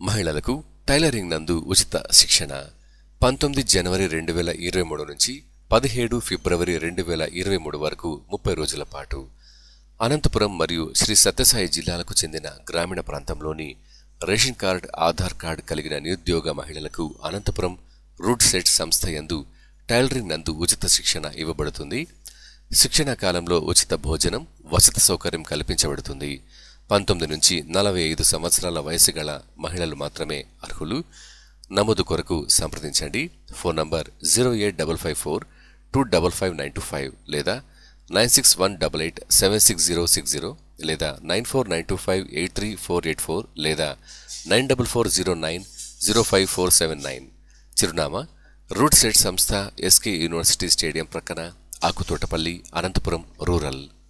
మహిళలకు టైలరింగ్ నందు ఉచిత శిక్షణ పంతొమ్మిది జనవరి రెండు వేల ఇరవై మూడు నుంచి పదిహేడు ఫిబ్రవరి రెండు వేల ఇరవై మూడు వరకు ముప్పై రోజుల పాటు అనంతపురం మరియు శ్రీ సత్యసాయి జిల్లాలకు చెందిన గ్రామీణ ప్రాంతంలోని రేషన్ కార్డ్ ఆధార్ కార్డ్ కలిగిన నిరుద్యోగ మహిళలకు అనంతపురం రూట్ సెట్ సంస్థ యందు టైలరింగ్ నందు ఉచిత శిక్షణ ఇవ్వబడుతుంది శిక్షణ కాలంలో ఉచిత భోజనం వసతి సౌకర్యం కల్పించబడుతుంది పంతొమ్మిది నుంచి నలభై ఐదు సంవత్సరాల వయసు గల మహిళలు మాత్రమే అర్హులు నమోదు కొరకు సంప్రదించండి phone number zero eight double five four two double five nine two five లేదా nine six one double eight seven six zero six zero లేదా nine four nine two five eight three four eight four లేదా nine double four zero nine zero five four seven nine చిరునామా రూట్ సెట్ సంస్థ SK university stadium ప్రక్కన Akuthotapalli Anantapuram rural